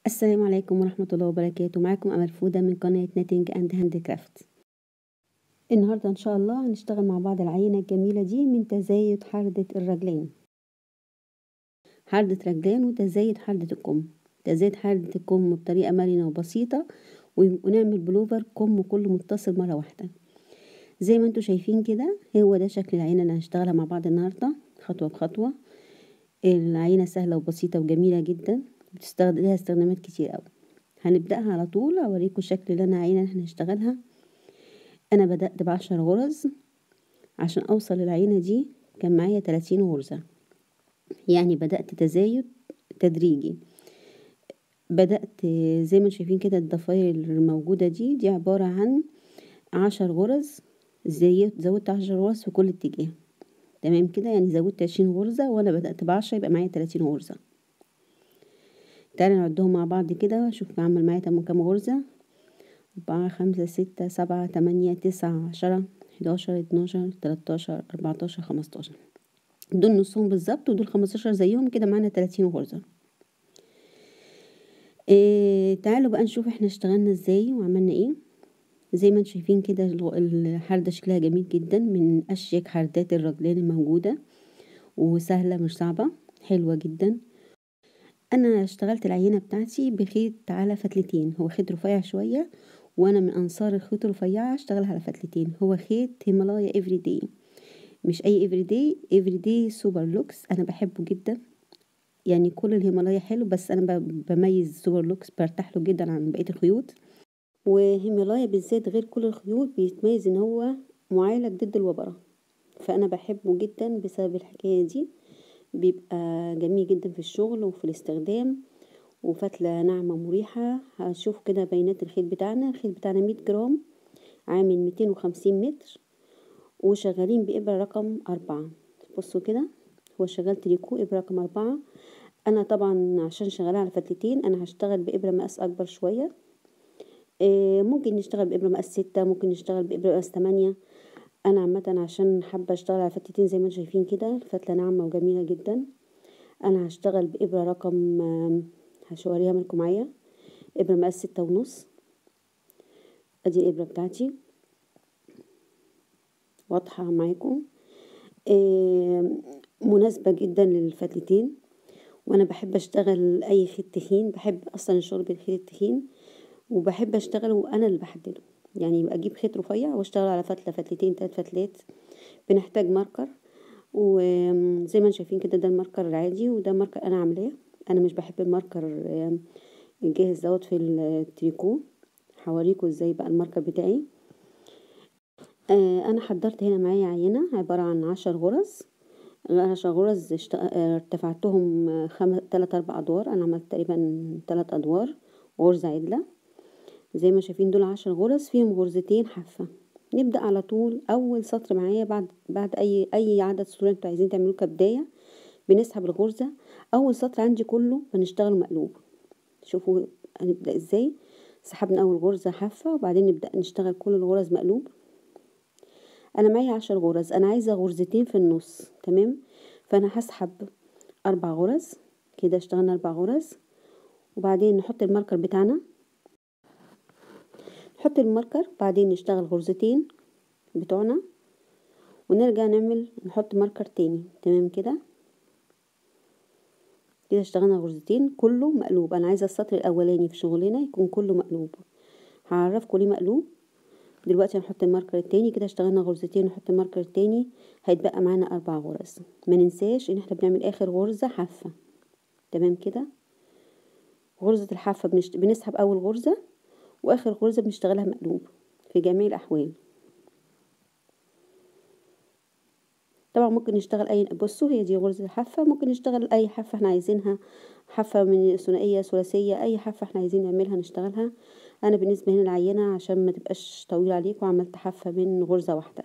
السلام عليكم ورحمة الله وبركاته معاكم أمل فودة من قناة نتنج أند هاند كرافت النهاردة إن شاء الله هنشتغل مع بعض العينة الجميلة دي من تزايد حردة الرجلين حردة رجلين وتزايد حردة الكم تزايد حردة الكم بطريقة مرنة وبسيطة ونعمل بلوفر كم كله متصل مرة واحدة زي ما انتوا شايفين كده هو ده شكل العينة اللي هنشتغلها مع بعض النهاردة خطوة بخطوة العينة سهلة وبسيطة وجميلة جدا بتستخدم ليها استخدامات كتير اوي هنبدأها على طول اوريكم الشكل اللي انا عايزة احنا نشتغلها انا بدأت بعشر غرز عشان اوصل للعينة دي كان معايا تلاتين غرزة يعني بدأت تزايد تدريجي بدأت زي ما شايفين كده الضفاير الموجودة دي دي عبارة عن عشر غرز زيت زودت عشر غرز في كل اتجاه تمام كده يعني زودت عشرين غرزة وانا بدأت بعشرة يبقى معايا تلاتين غرزة تعالى نعدهم مع بعض كده شوف عمل معايا كام غرزة أربعة خمسة ستة سبعة تمانية تسعة عشرة حداشر اتناشر تلاتاشر أربعتاشر خمستاشر دول نصهم بالظبط ودول خمستاشر زيهم كده معانا تلاتين غرزة إيه تعالوا بقى نشوف احنا اشتغلنا ازاي وعملنا ايه زي ما انتم شايفين كده الحردة شكلها جميل جدا من اشيك حردات الرجلين الموجودة وسهلة مش صعبة حلوة جدا انا اشتغلت العينة بتاعتي بخيط على فتلتين هو خيط رفيع شوية وانا من انصار الخيوط الرفيعة اشتغلها على فتلتين هو خيط هيمالايا افري داي مش اي افري داي افري داي سوبر لوكس انا بحبه جدا يعني كل الهيمالايا حلو بس انا بميز سوبر لوكس برتاح له جدا عن بقية الخيوط وهيمالايا بالذات غير كل الخيوط بيتميز ان هو معالج ضد الوبرة فانا بحبه جدا بسبب الحكاية دي بيبقى جميل جدا في الشغل وفي الاستخدام وفتلة ناعمة مريحة هشوف كده بيانات الخيط بتاعنا الخيط بتاعنا مية جرام عامل ميتين وخمسين متر وشغالين بإبرة رقم أربعة بصوا كده هو شغال تريكو إبرة رقم أربعة أنا طبعا عشان شغالة على فتلتين أنا هشتغل بإبرة مقاس أكبر شوية ممكن نشتغل بإبرة مقاس ستة ممكن نشتغل بإبرة مقاس تمانية انا عامه عشان حابه اشتغل على فتتين زي ما انتم شايفين كده الفتله ناعمه وجميله جدا انا هشتغل بابره رقم هشوريها منكم معايا ابره مقاس ستة ونص ادي الابره بتاعتي واضحه معاكم مناسبه جدا للفتلتين وانا بحب اشتغل اي خيط تخين بحب اصلا الشغل بالخيط التخين وبحب اشتغله وانا اللي بحدده يعني اجيب خيط رفيع واشتغل على فتله فتلتين تلات فتلات بنحتاج ماركر وزي ما انتم شايفين كده ده الماركر العادي وده ماركر انا عاملاه انا مش بحب الماركر الجاهز دوت في التريكو هوريكم ازاي بقى الماركر بتاعي انا حضرت هنا معايا عينه عباره عن عشر غرز عشر غرز اشت... ارتفعتهم خم... تلات اربع ادوار انا عملت تقريبا تلات ادوار غرزه عدله زي ما شايفين دول عشر غرز فيهم غرزتين حافة نبدأ على طول أول سطر معايا بعد بعد أي أي عدد سطور انتوا عايزين تعملوه كبداية بنسحب الغرزة أول سطر عندي كله بنشتغل مقلوب شوفوا هنبدأ ازاي سحبنا أول غرزة حافة وبعدين نبدأ نشتغل كل الغرز مقلوب أنا معايا عشر غرز أنا عايزة غرزتين في النص تمام فأنا هسحب أربع غرز كده اشتغلنا أربع غرز وبعدين نحط الماركر بتاعنا نحط الماركر بعدين نشتغل غرزتين بتوعنا ونرجع نعمل نحط ماركر تاني تمام كده كده اشتغلنا غرزتين كله مقلوب انا عايزه السطر الاولاني في شغلنا يكون كله مقلوب هعرفكم ليه مقلوب دلوقتي هنحط الماركر التاني كده اشتغلنا غرزتين نحط الماركر التاني هيتبقى معانا اربع غرز ما ننساش ان احنا بنعمل اخر غرزه حافه تمام كده غرزه الحافه بنشت... بنسحب اول غرزه واخر غرزة بنشتغلها مقلوب في جميع الاحوال طبعا ممكن نشتغل اي بصوا هي دي غرزة الحافة ممكن نشتغل اي حافة احنا عايزينها حافة من ثنائية ثلاثية اي حافة احنا عايزين نعملها نشتغلها انا بالنسبة هنا العينة عشان ما تبقاش طويلة عليكم عملت حافة من غرزة واحدة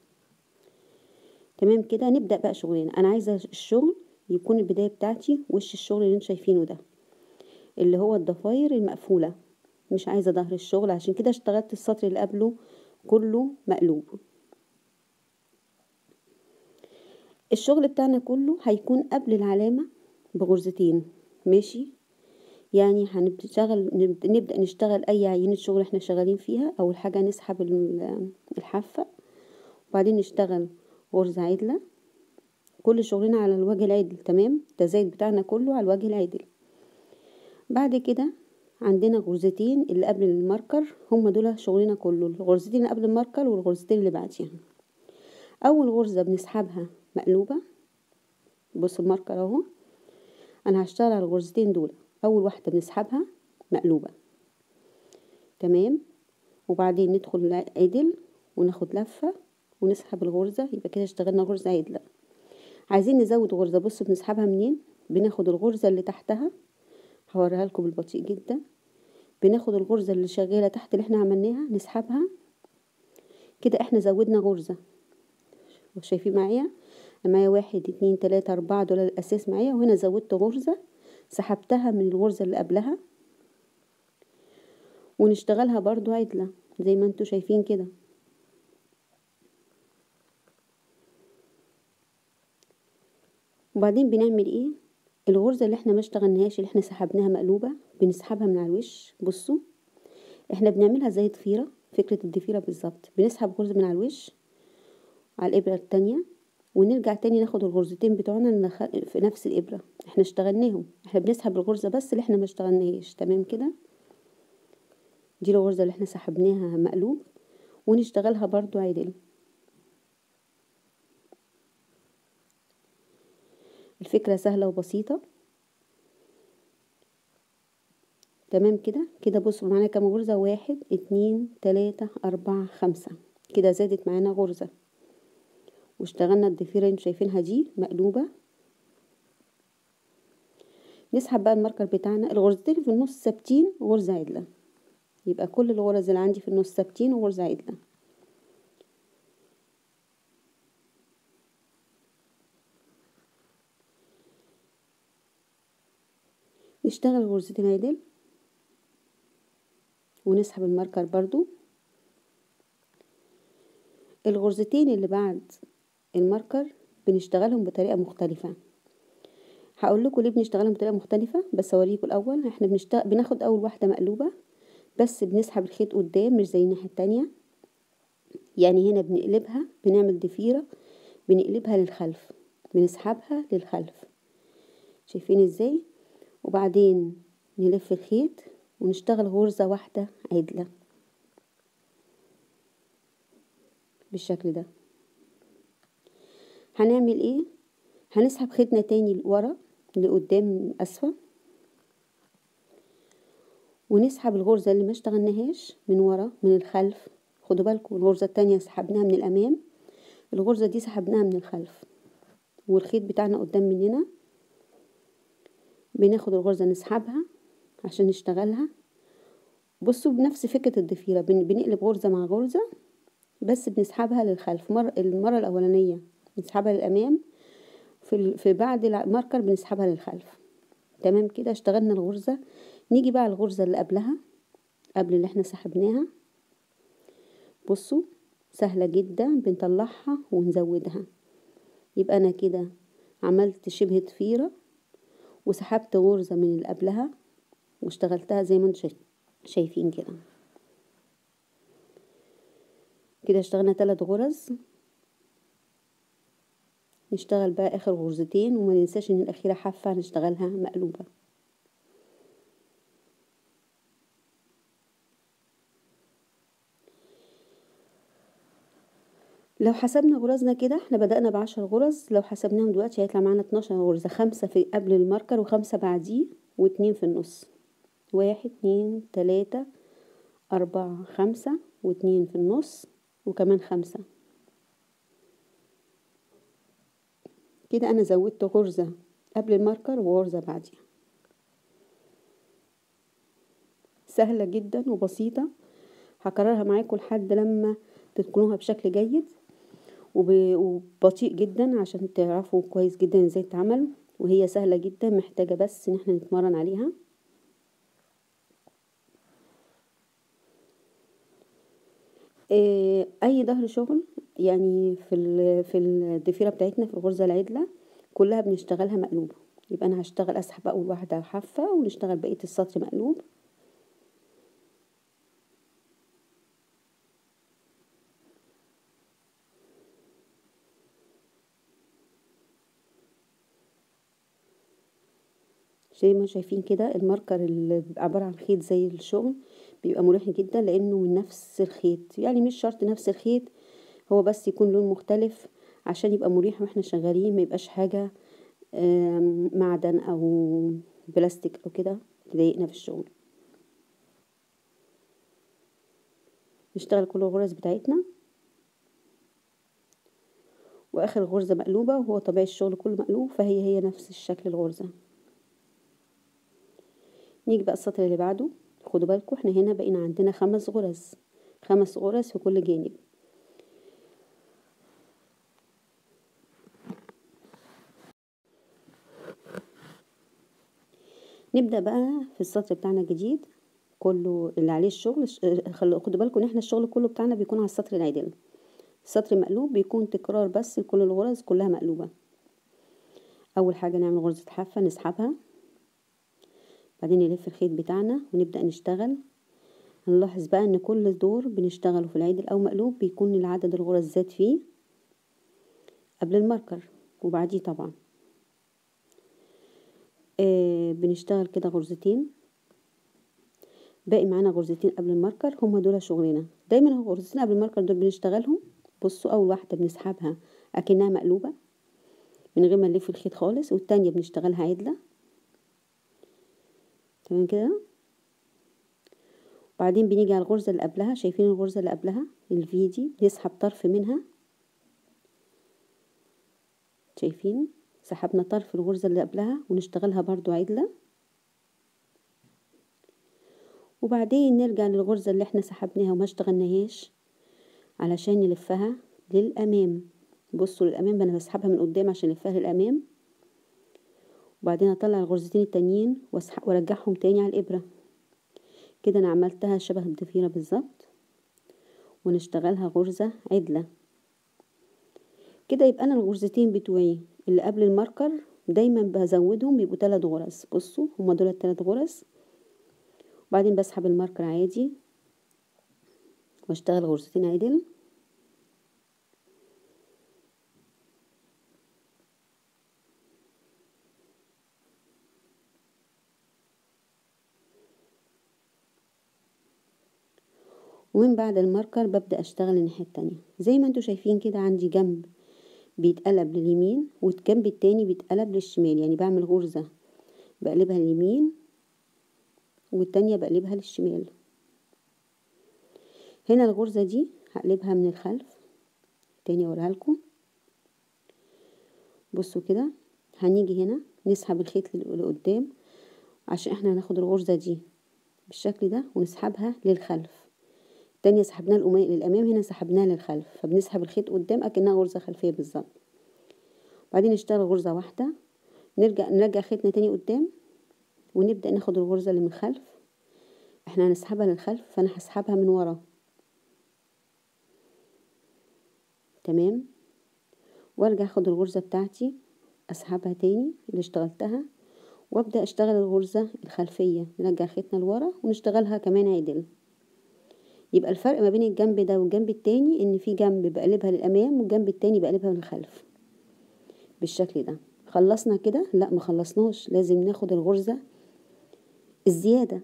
تمام كده نبدأ بقى شغلنا انا عايزة الشغل يكون البداية بتاعتي وش الشغل اللي انتم شايفينه ده اللي هو الضفاير المقفولة مش عايزة ظهر الشغل عشان كده اشتغلت السطر اللي قبله كله مقلوب الشغل بتاعنا كله هيكون قبل العلامة بغرزتين ماشي يعني هنشتغل نبدأ نشتغل أي عينة شغل احنا شغالين فيها أول حاجة نسحب الحافة وبعدين نشتغل غرزة عدلة كل شغلنا على الوجه العدل تمام التزايد بتاعنا كله على الوجه العدل بعد كده عندنا غرزتين اللي قبل الماركر هم دول شغلنا كله الغرزتين اللي قبل الماركر والغرزتين اللي بعديها اول غرزة بنسحبها مقلوبة بص الماركر اهو انا هشتغل على الغرزتين دول اول واحدة بنسحبها مقلوبة تمام وبعدين ندخل عدل وناخد لفة ونسحب الغرزة يبقى كده اشتغلنا غرزة عدلة عايزين نزود غرزة بصوا بنسحبها منين بناخد الغرزة اللي تحتها هوريها لكم بالبطيء جدا بناخد الغرزة اللي شغالة تحت اللي احنا عملناها نسحبها كده احنا زودنا غرزة شايفين معايا معايا واحد اتنين تلاتة اربعة دول الاساس معايا وهنا زودت غرزة سحبتها من الغرزة اللي قبلها ونشتغلها برضو عدلة زي ما انتوا شايفين كده وبعدين بنعمل ايه الغرزة اللي احنا ما اشتغلناهاش اللي احنا سحبناها مقلوبة بنسحبها من على الوش بصوا احنا بنعملها زي ضفيرة فكرة الضفيرة بالظبط بنسحب غرزة من على الوش على الإبرة التانية ونرجع تاني ناخد الغرزتين بتوعنا في نفس الإبرة احنا اشتغلناهم احنا بنسحب الغرزة بس اللي احنا ما اشتغلناهاش تمام كده دي الغرزة اللي احنا سحبناها مقلوب ونشتغلها برضو عدل الفكرة سهلة وبسيطة تمام كده كده بصوا معانا كام غرزة واحد اتنين تلاتة اربعة خمسة كده زادت معانا غرزة واشتغلنا الضفيرة اللي شايفينها دي مقلوبة نسحب بقى الماركر بتاعنا الغرزتين في النص ثابتين غرزة عدلة يبقى كل الغرز اللي عندي في النص ثابتين وغرزة عدلة نشتغل غرزتين عدل ونسحب الماركر برضو الغرزتين اللي بعد الماركر بنشتغلهم بطريقة مختلفة هقول لكم ليه بنشتغلهم بطريقة مختلفة بس اوريكم الاول احنا بنشتغل بناخد اول واحدة مقلوبة بس بنسحب الخيط قدام مش زي الناحية التانية يعني هنا بنقلبها بنعمل ضفيرة بنقلبها للخلف بنسحبها للخلف شايفين ازاي وبعدين نلف الخيط ونشتغل غرزة واحدة عدلة بالشكل ده هنعمل ايه هنسحب خيطنا تاني لورا لقدام اسفل ونسحب الغرزة اللي ما اشتغلناهاش من ورا من الخلف خدوا بالكم الغرزة التانية سحبناها من الامام الغرزة دي سحبناها من الخلف والخيط بتاعنا قدام مننا بناخد الغرزة نسحبها عشان نشتغلها بصوا بنفس فكرة الضفيرة بنقلب غرزة مع غرزة بس بنسحبها للخلف مر... المرة الأولانية بنسحبها للأمام في, في بعد الماركر بنسحبها للخلف تمام كده اشتغلنا الغرزة نيجي بقى الغرزة اللي قبلها قبل اللي احنا سحبناها بصوا سهلة جدا بنطلعها ونزودها يبقى أنا كده عملت شبه ضفيرة وسحبت غرزة من اللي قبلها واشتغلتها زي ما انتم شايفين كده كده اشتغلنا ثلاث غرز نشتغل بقى اخر غرزتين وما ننساش ان الاخيره حافه هنشتغلها مقلوبه لو حسبنا غرزنا كده احنا بدأنا بعشر غرز لو حسبناهم دلوقتي هيطلع معانا اتناشر غرزة خمسة في قبل الماركر وخمسة بعديه واتنين في النص واحد اتنين تلاتة أربعة خمسة واتنين في النص وكمان خمسة كده أنا زودت غرزة قبل الماركر وغرزة بعديها سهلة جدا وبسيطة هكررها معاكم لحد لما تتقنوها بشكل جيد وبطيء جدا عشان تعرفوا كويس جدا ازاي تتعمل وهي سهلة جدا محتاجة بس ان احنا نتمرن عليها اي ظهر شغل يعني في في الضفيره بتاعتنا في الغرزه العدله كلها بنشتغلها مقلوبه يبقى انا هشتغل اسحب اول واحده حافه ونشتغل بقيه السطر مقلوب زي ما شايفين كده الماركر اللي بيبقى عبارة عن خيط زي الشغل بيبقى مريح جدا لانه من نفس الخيط يعني مش شرط نفس الخيط هو بس يكون لون مختلف عشان يبقى مريح واحنا شغالين ما يبقاش حاجة معدن او بلاستيك او كده تضايقنا في الشغل نشتغل كل الغرز بتاعتنا واخر غرزة مقلوبة وهو طبيعي الشغل كله مقلوب فهي هي نفس الشكل الغرزة نيجي بقى السطر اللي بعده خدوا بالكم احنا هنا بقينا عندنا خمس غرز خمس غرز في كل جانب نبدأ بقى في السطر بتاعنا الجديد كله اللي عليه الشغل خدوا بالكم ان احنا الشغل كله بتاعنا بيكون على السطر العدل السطر مقلوب بيكون تكرار بس لكل الغرز كلها مقلوبة اول حاجة نعمل غرزة حافة نسحبها بعدين نلف الخيط بتاعنا ونبدأ نشتغل هنلاحظ بقى ان كل دور بنشتغله في العدل او مقلوب بيكون العدد الغرز زاد فيه قبل الماركر وبعديه طبعا آه بنشتغل كده غرزتين باقي معانا غرزتين قبل الماركر هما دول شغلنا دايما الغرزتين قبل الماركر دول بنشتغلهم بصوا اول واحده بنسحبها اكنها مقلوبه من غير ما نلف الخيط خالص والتانية بنشتغلها عدله تمام كده وبعدين بنيجي على الغرزة اللي قبلها شايفين الغرزة اللي قبلها الفي دي بنسحب طرف منها شايفين سحبنا طرف الغرزة اللي قبلها ونشتغلها برضو عدلة وبعدين نرجع للغرزة اللي احنا سحبناها وما اشتغلناهاش علشان نلفها للأمام بصوا للأمام أنا بسحبها من قدام عشان نلفها للأمام وبعدين اطلع الغرزتين التانيين وارجعهم تاني على الابره كده انا عملتها شبه الضفيره بالظبط ونشتغلها غرزه عدله كده يبقى انا الغرزتين بتوعي اللي قبل الماركر دايما بزودهم بيبقوا تلات غرز بصوا هما دول التلات غرز وبعدين بسحب الماركر عادي واشتغل غرزتين عدل ومن بعد الماركر ببدأ اشتغل الناحية التانية زي ما انتوا شايفين كده عندي جنب بيتقلب لليمين والجنب التاني بيتقلب للشمال يعني بعمل غرزة بقلبها لليمين والتانية بقلبها للشمال هنا الغرزة دي هقلبها من الخلف تاني اوريها لكم بصوا كده هنيجي هنا نسحب الخيط لقدام عشان احنا هناخد الغرزة دي بالشكل ده ونسحبها للخلف التانية سحبناها للأمام هنا سحبناها للخلف فبنسحب الخيط قدام أكنها غرزة خلفية بالظبط بعدين نشتغل غرزة واحدة نرجع نرجع خيطنا تاني قدام ونبدأ ناخد الغرزة اللي من الخلف احنا هنسحبها للخلف فأنا هسحبها من ورا تمام وارجع اخد الغرزة بتاعتي اسحبها تاني اللي اشتغلتها وابدأ اشتغل الغرزة الخلفية نرجع خيطنا لورا ونشتغلها كمان عدل يبقى الفرق ما بين الجنب ده والجنب التاني ان في جنب بقلبها للامام والجنب التاني بقلبها للخلف بالشكل ده خلصنا كده لا ما خلصناش لازم ناخد الغرزة الزيادة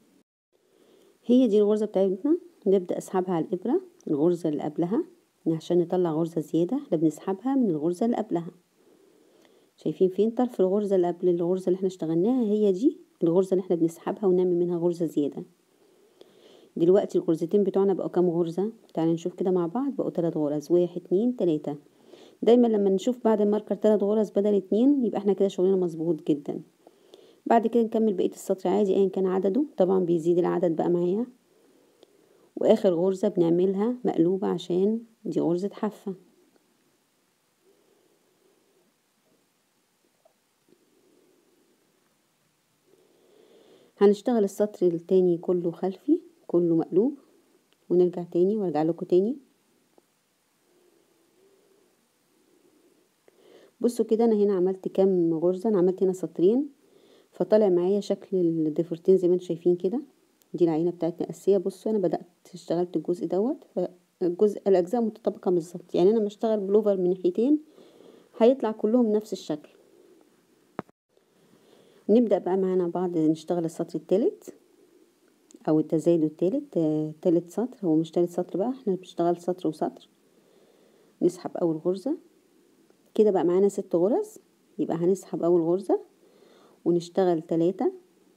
هي دي الغرزة بتاعتنا نبدأ اسحبها على الابرة الغرزة اللي قبلها عشان نطلع غرزة زيادة احنا بنسحبها من الغرزة اللي قبلها شايفين فين طرف الغرزة اللي قبل الغرزة اللي احنا اشتغلناها هي دي الغرزة اللي احنا بنسحبها ونعمل منها غرزة زيادة دلوقتي الغرزتين بتوعنا بقوا كام غرزة تعالى نشوف كده مع بعض بقوا تلات غرز واحد اتنين تلاتة دايما لما نشوف بعد الماركر تلات غرز بدل اتنين يبقى احنا كده شغلنا مظبوط جدا بعد كده نكمل بقية السطر عادي ايا كان عدده طبعا بيزيد العدد بقى معايا واخر غرزة بنعملها مقلوبة عشان دي غرزة حافة هنشتغل السطر التاني كله خلفي كله مقلوب ونرجع تاني وارجع لكم تاني بصوا كده انا هنا عملت كام غرزة انا عملت هنا سطرين فطلع معايا شكل الضفيرتين زي ما انتم شايفين كده دي العينة بتاعتنا الأساسية بصوا انا بدأت اشتغلت الجزء دوت فالجزء الأجزاء متطابقة بالظبط يعني انا بشتغل بلوفر من ناحيتين هيطلع كلهم نفس الشكل نبدأ بقى معانا بعض نشتغل السطر التالت او التزايد التالت آه تالت سطر هو مش تالت سطر بقى احنا بنشتغل سطر وسطر نسحب اول غرزة كده بقى معانا ست غرز يبقى هنسحب اول غرزة ونشتغل تلاتة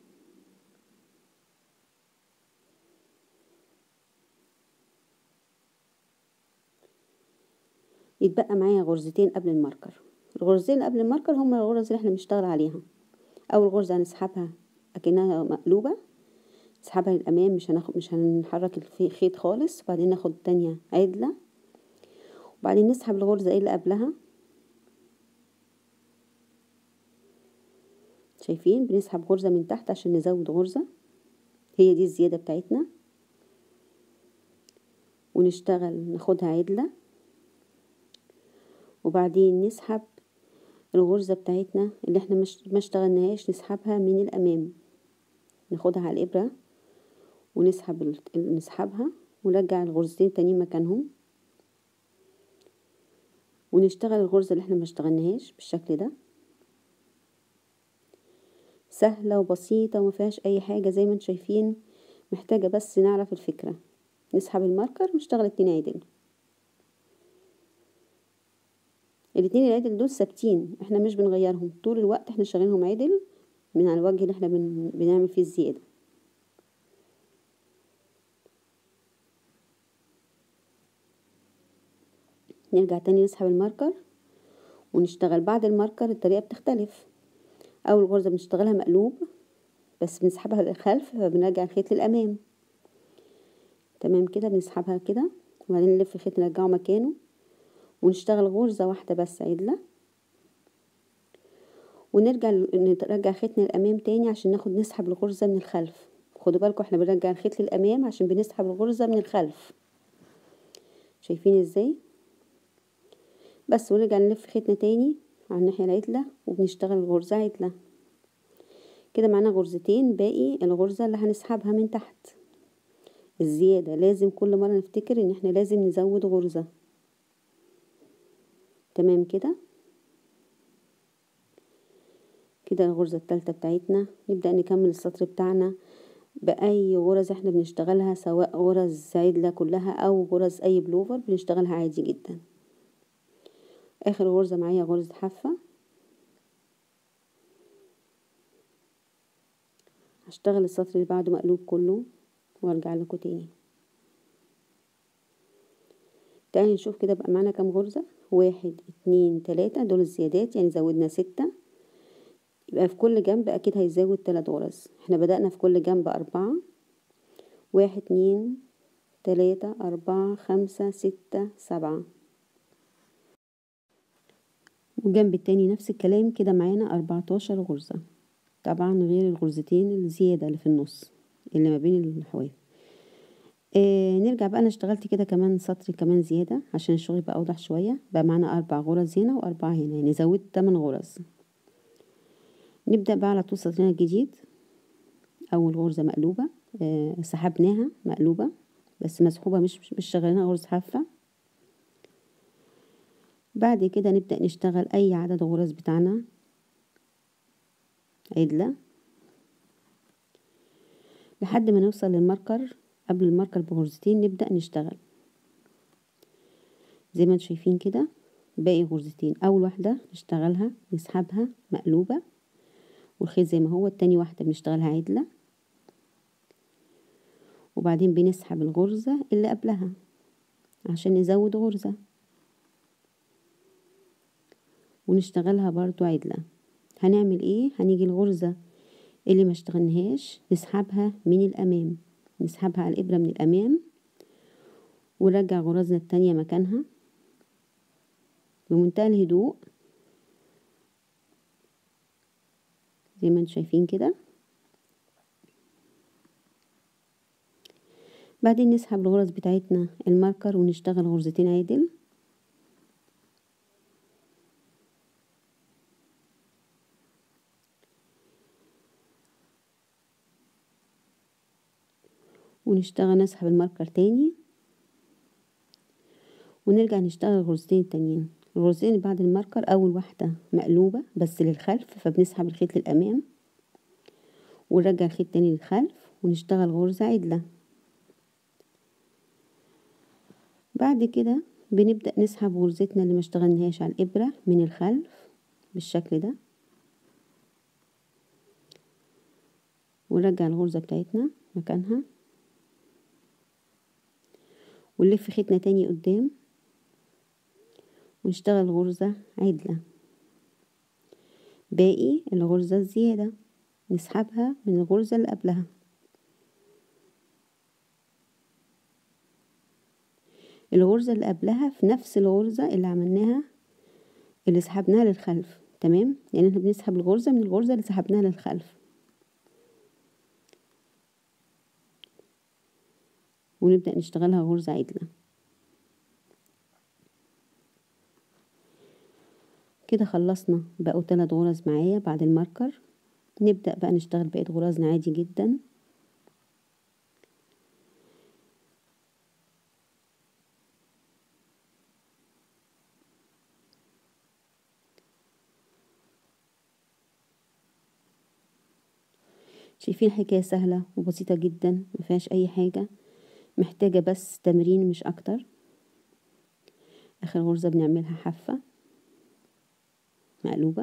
يتبقى معايا غرزتين قبل الماركر الغرزتين قبل الماركر هما الغرز اللي احنا بنشتغل عليها اول غرزة هنسحبها اكنها مقلوبة نسحبها للامام مش هناخد مش هنحرك الخيط خالص وبعدين ناخد التانية عدلة وبعدين نسحب الغرزة اللي قبلها شايفين بنسحب غرزة من تحت عشان نزود غرزة هي دي الزيادة بتاعتنا ونشتغل ناخدها عدلة وبعدين نسحب الغرزة بتاعتنا اللي احنا مش ما اشتغلناهاش نسحبها من الامام ناخدها على الابرة ونسحب نسحبها ونرجع الغرزتين التانيين مكانهم ونشتغل الغرزة اللي احنا ما اشتغلناهاش بالشكل ده سهلة وبسيطة وما فيهاش اي حاجة زي ما انتم شايفين محتاجة بس نعرف الفكرة نسحب الماركر ونشتغل اتنين عدل الاتنين العدل دول ثابتين احنا مش بنغيرهم طول الوقت احنا شغالينهم عدل من على الوجه اللي احنا بن... بنعمل فيه الزيادة نرجع تاني نسحب الماركر ونشتغل بعد الماركر الطريقة بتختلف اول غرزة بنشتغلها مقلوب بس بنسحبها للخلف فبنرجع الخيط للامام تمام كده بنسحبها كده وبعدين نلف الخيط نرجعه مكانه ونشتغل غرزة واحدة بس عدلة ونرجع نرجع خيطنا للامام تاني عشان ناخد نسحب الغرزة من الخلف خدوا بالكم احنا بنرجع الخيط للامام عشان بنسحب الغرزة من الخلف شايفين ازاي بس ونرجع نلف خيطنا تاني على الناحية العدلة وبنشتغل غرزة عدلة كده معانا غرزتين باقي الغرزة اللي هنسحبها من تحت الزيادة لازم كل مرة نفتكر ان احنا لازم نزود غرزة تمام كده كده الغرزة التالتة بتاعتنا نبدأ نكمل السطر بتاعنا بأي غرز احنا بنشتغلها سواء غرز عدلة كلها أو غرز أي بلوفر بنشتغلها عادي جدا آخر غرزة معايا غرزة حافة هشتغل السطر اللي بعده مقلوب كله وارجع لكم تاني تعالي نشوف كده بقى معانا كام غرزة واحد اتنين تلاتة دول الزيادات يعني زودنا ستة يبقى في كل جنب اكيد هيزود تلات غرز احنا بدأنا في كل جنب اربعة واحد اتنين تلاتة اربعة خمسة ستة سبعة والجنب التاني نفس الكلام كده معانا اربعتاشر غرزة طبعا غير الغرزتين الزيادة اللي في النص اللي ما بين الحواف آه نرجع بقى انا اشتغلت كده كمان سطر كمان زيادة عشان الشغل يبقى اوضح شوية بقى معانا اربع غرز هنا واربعة هنا يعني زودت تمن غرز نبدأ بقى على طول سطرنا الجديد اول غرزة مقلوبة آه سحبناها مقلوبة بس مسحوبة مش مش شغالينها غرزة حافة بعد كده نبدأ نشتغل اي عدد غرز بتاعنا عدلة لحد ما نوصل للماركر قبل الماركر بغرزتين نبدأ نشتغل زي ما انتم شايفين كده باقي غرزتين اول واحدة نشتغلها نسحبها مقلوبة والخيط زي ما هو التاني واحدة بنشتغلها عدلة وبعدين بنسحب الغرزة اللي قبلها عشان نزود غرزة ونشتغلها برضو عدلة هنعمل ايه هنيجي الغرزة اللي ما اشتغلناهاش نسحبها من الامام نسحبها على الابرة من الامام ونرجع غرزنا التانية مكانها بمنتهى الهدوء زي ما انتم شايفين كده بعدين نسحب الغرز بتاعتنا الماركر ونشتغل غرزتين عدل ونشتغل نسحب الماركر تاني ونرجع نشتغل الغرزتين التانيين الغرزتين اللي بعد الماركر اول واحدة مقلوبة بس للخلف فبنسحب الخيط للامام ونرجع الخيط تاني للخلف ونشتغل غرزة عدلة بعد كده بنبدأ نسحب غرزتنا اللي ما اشتغلناهاش على الإبرة من الخلف بالشكل ده ونرجع الغرزة بتاعتنا مكانها ونلف خيطنا تاني قدام ونشتغل غرزة عدلة باقي الغرزة الزيادة نسحبها من الغرزة اللي قبلها الغرزة اللي قبلها في نفس الغرزة اللي عملناها اللي سحبناها للخلف تمام يعني احنا بنسحب الغرزة من الغرزة اللي سحبناها للخلف ونبدأ نشتغلها غرزة عدلة كده خلصنا بقوا تلات غرز معايا بعد الماركر نبدأ بقى نشتغل بقية غرزنا عادي جدا شايفين حكاية سهلة وبسيطة جدا مفيهاش أي حاجة محتاجة بس تمرين مش أكتر آخر غرزة بنعملها حافة مقلوبة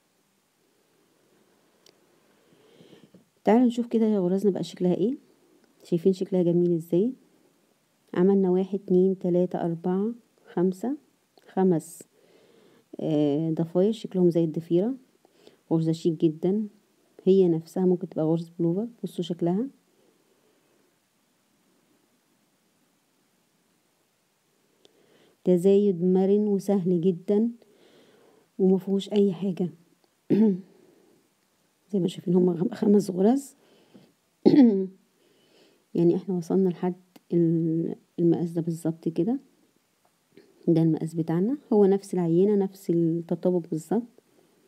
تعالوا نشوف كده غرزنا بقى شكلها ايه شايفين شكلها جميل ازاي عملنا واحد اتنين تلاتة أربعة خمسة خمس آه ضفاير شكلهم زي الضفيرة غرزة شيك جدا هي نفسها ممكن تبقى غرزة بلوفر بصوا شكلها تزايد مرن وسهل جدا ومفيهوش اي حاجة زي ما شايفين هما خمس غرز يعني احنا وصلنا لحد المقاس ده بالظبط كده ده المقاس بتاعنا هو نفس العينة نفس التطابق بالظبط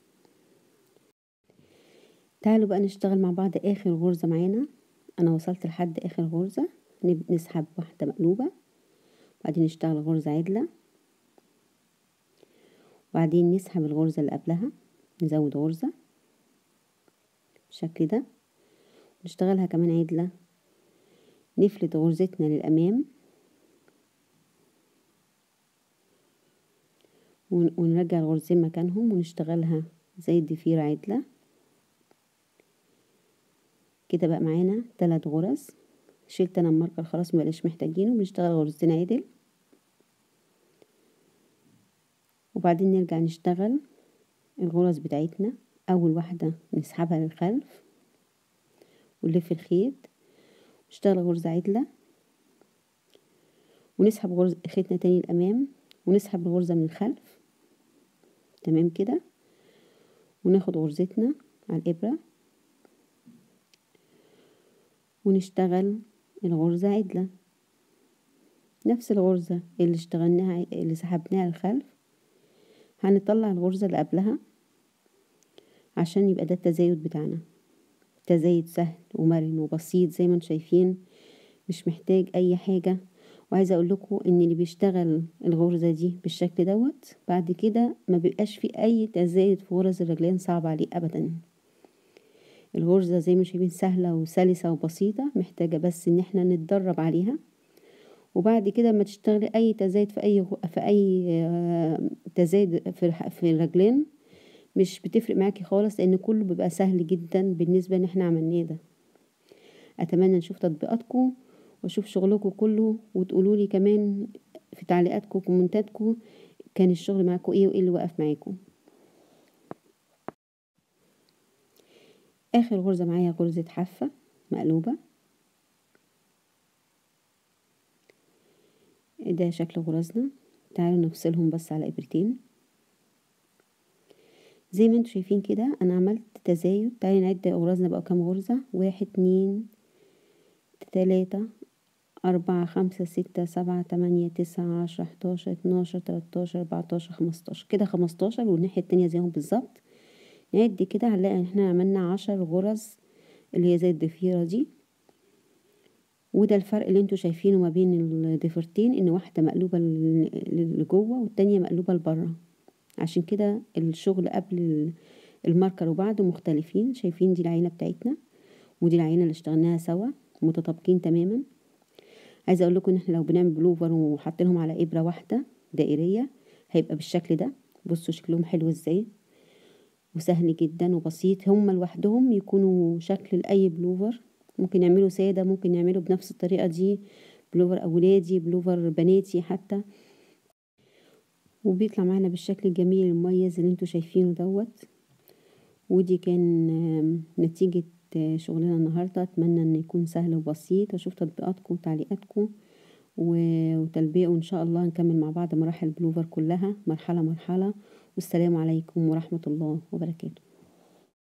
تعالوا بقى نشتغل مع بعض اخر غرزة معانا انا وصلت لحد اخر غرزة نسحب واحدة مقلوبة وبعدين نشتغل غرزة عدلة وبعدين نسحب الغرزة اللي قبلها نزود غرزة بالشكل ده نشتغلها كمان عدلة نفلت غرزتنا للأمام ونرجع الغرزتين مكانهم ونشتغلها زي الضفيرة عدلة كده بقى معانا تلات غرز شلت انا الماركر خلاص مبقاش محتاجينه بنشتغل غرزتين عدل وبعدين نرجع نشتغل الغرز بتاعتنا اول واحدة نسحبها للخلف ونلف الخيط نشتغل غرزة عدلة ونسحب غرزة خيطنا تاني الامام ونسحب الغرزة من الخلف تمام كده وناخد غرزتنا على الابرة ونشتغل الغرزة عدلة نفس الغرزة اللي اشتغلناها اللي سحبناها للخلف هنطلع الغرزة اللي قبلها عشان يبقى ده التزايد بتاعنا تزايد سهل ومرن وبسيط زي ما انتم شايفين مش محتاج اي حاجة وعايزة اقول لكم ان اللي بيشتغل الغرزة دي بالشكل دوت بعد كده ما بيبقاش في اي تزايد في غرز الرجلين صعب عليه ابدا الغرزة زي ما شايفين سهلة وسلسة وبسيطة محتاجة بس ان احنا نتدرب عليها وبعد كده ما تشتغلي اي تزايد في اي في اي تزايد في في الرجلين مش بتفرق معاكي خالص لان كله بيبقى سهل جدا بالنسبه ان احنا عملناه ده اتمنى نشوف تطبيقاتكم واشوف شغلكم كله وتقولوا لي كمان في تعليقاتكم وكومنتاتكم كان الشغل معاكم ايه وايه اللي وقف معاكم اخر غرزه معايا غرزه حافه مقلوبه ده شكل غرزنا تعالوا نفصلهم بس على ابرتين زي ما انتم شايفين كده انا عملت تزايد تعالي نعد غرزنا بقى كام غرزة واحد اتنين تلاتة أربعة خمسة ستة سبعة تمانية تسعة عشرة حداشر اتناشر تلاتاشر أربعتاشر خمستاشر كده خمستاشر والناحية التانية زيهم بالظبط نعد كده هنلاقي ان احنا عملنا عشر غرز اللي هي زي الضفيرة دي وده الفرق اللي انتوا شايفينه ما بين الضفيرتين ان واحدة مقلوبة لجوه والتانية مقلوبة لبره عشان كده الشغل قبل الماركر وبعده مختلفين شايفين دي العينة بتاعتنا ودي العينة اللي اشتغلناها سوا متطابقين تماما عايزة اقول لكم ان احنا لو بنعمل بلوفر وحاطينهم على ابرة واحدة دائرية هيبقى بالشكل ده بصوا شكلهم حلو ازاي وسهل جدا وبسيط هما لوحدهم يكونوا شكل لأي بلوفر ممكن يعملوا سادة ممكن يعملوا بنفس الطريقة دي بلوفر أولادي بلوفر بناتي حتى وبيطلع معانا بالشكل الجميل المميز اللي انتوا شايفينه دوت ودي كان نتيجة شغلنا النهاردة أتمنى أن يكون سهل وبسيط وأشوف تطبيقاتكم وتعليقاتكم وتلبية وإن شاء الله نكمل مع بعض مراحل البلوفر كلها مرحلة مرحلة والسلام عليكم ورحمة الله وبركاته